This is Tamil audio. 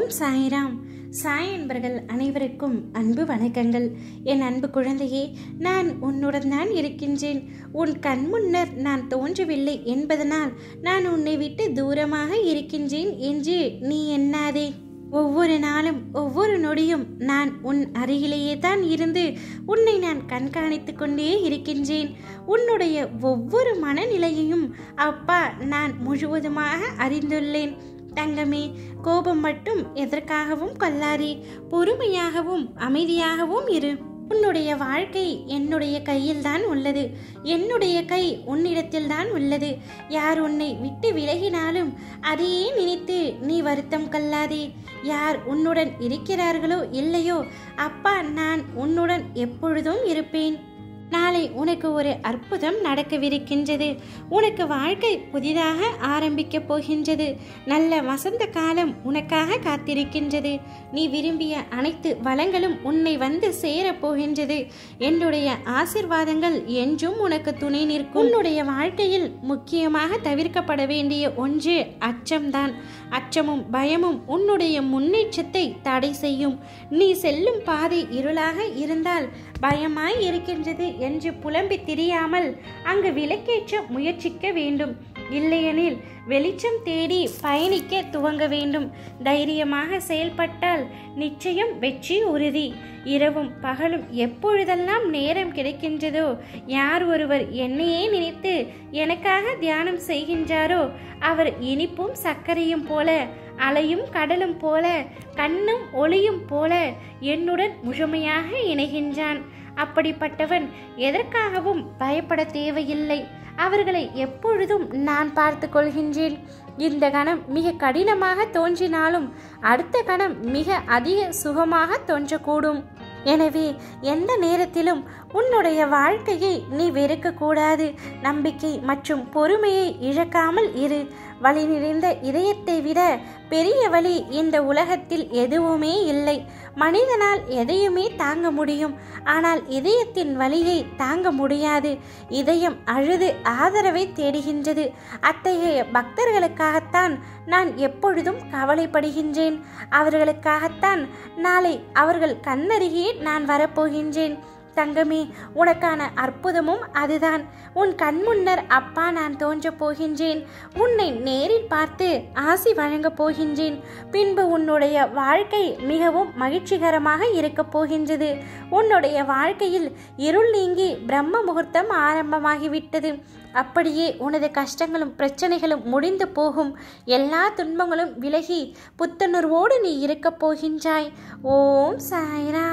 ஓம் சாய்ராம் சாய் என்பர்கள் அனைவருக்கும் அன்பு வணக்கங்கள் என் அன்பு குழந்தையே நான் உன்னுடன் தான் இருக்கின்றேன் உன் கண் முன்னர் நான் தோன்றவில்லை என்பதனால் நான் உன்னை விட்டு தூரமாக இருக்கின்றேன் என்று நீ எண்ணாதே ஒவ்வொரு நாளும் ஒவ்வொரு நொடியும் நான் உன் அருகிலேயே தான் இருந்து உன்னை நான் கண்காணித்து கொண்டே இருக்கின்றேன் உன்னுடைய ஒவ்வொரு மனநிலையையும் அப்பா நான் முழுவதுமாக அறிந்துள்ளேன் தங்கமே கோபம் மட்டும் எதற்காகவும் கொள்ளாதே பொறுமையாகவும் அமைதியாகவும் இரு உன்னுடைய வாழ்க்கை என்னுடைய கையில்தான் உள்ளது என்னுடைய கை உன்னிடத்தில் தான் உள்ளது யார் உன்னை விட்டு விலகினாலும் அதையே நினைத்து நீ வருத்தம் கொள்ளாதே யார் உன்னுடன் இருக்கிறார்களோ இல்லையோ அப்பா நான் உன்னுடன் எப்பொழுதும் இருப்பேன் நாளை உனக்கு ஒரு அற்புதம் நடக்கவிருக்கின்றது உனக்கு வாழ்க்கை புதிதாக ஆரம்பிக்கப் போகின்றது நல்ல வசந்த காலம் உனக்காக காத்திருக்கின்றது நீ விரும்பிய அனைத்து வளங்களும் உன்னை வந்து சேரப் போகின்றது என்னுடைய ஆசிர்வாதங்கள் என்றும் உனக்கு துணை நிற்கும் உன்னுடைய வாழ்க்கையில் முக்கியமாக தவிர்க்கப்பட வேண்டிய ஒன்று அச்சம்தான் அச்சமும் பயமும் உன்னுடைய முன்னேற்றத்தை தடை செய்யும் நீ செல்லும் பாதை இருளாக இருந்தால் பயமாய் இருக்கின்றது என்று புலம்பி திரியாமல் அங்கு விளக்கேற்ற முயற்சிக்க வேண்டும் இல்லையெனில் வெளிச்சம் தேடி பயணிக்க துவங்க வேண்டும் தைரியமாக செயல்பட்டால் நிச்சயம் வெற்றி உறுதி இரவும் பகலும் எப்பொழுதெல்லாம் நேரம் கிடைக்கின்றதோ யார் ஒருவர் என்னையே நினைத்து எனக்காக தியானம் செய்கின்றாரோ அவர் இனிப்பும் சர்க்கரையும் போல அலையும் கடலும் போல கண்ணும் ஒளியும் போல என்னுடன் முழுமையாக இணைகின்றான் அப்படிப்பட்டவன் எதற்காகவும் பயப்பட தேவையில்லை அவர்களை எப்பொழுதும் நான் பார்த்து கொள்கின்றேன் இந்த கணம் மிக கடினமாக தோன்றினாலும் அடுத்த கணம் மிக அதிக சுகமாக தோன்றக்கூடும் எனவே எந்த நேரத்திலும் உன்னுடைய வாழ்க்கையை நீ வெறுக்கக்கூடாது நம்பிக்கை மற்றும் பொறுமையை இழக்காமல் இரு வழி நிறைந்த இதயத்தை விட பெரிய வழி இந்த உலகத்தில் எதுவுமே இல்லை மனிதனால் எதையுமே தாங்க முடியும் ஆனால் இதயத்தின் வலியை தாங்க முடியாது இதயம் அழுது ஆதரவை தேடுகின்றது அத்தகைய பக்தர்களுக்காகத்தான் நான் எப்பொழுதும் கவலைப்படுகின்றேன் அவர்களுக்காகத்தான் நாளை அவர்கள் கண்ணருகே நான் வரப்போகின்றேன் தங்கமே உனக்கான அற்புதமும் அதுதான் உன் கண்முன்னர் அப்பா நான் தோன்றப் போகின்றேன் உன்னை நேரில் பார்த்து ஆசி வழங்கப் போகின்றேன் பின்பு உன்னுடைய வாழ்க்கை மிகவும் மகிழ்ச்சிகரமாக இருக்கப் போகின்றது உன்னுடைய வாழ்க்கையில் இருள் நீங்கி பிரம்ம முகூர்த்தம் ஆரம்பமாகிவிட்டது அப்படியே உனது கஷ்டங்களும் பிரச்சனைகளும் முடிந்து போகும் எல்லா துன்பங்களும் விலகி புத்துணர்வோடு நீ இருக்கப் போகின்றாய் ஓம் சாய்ரா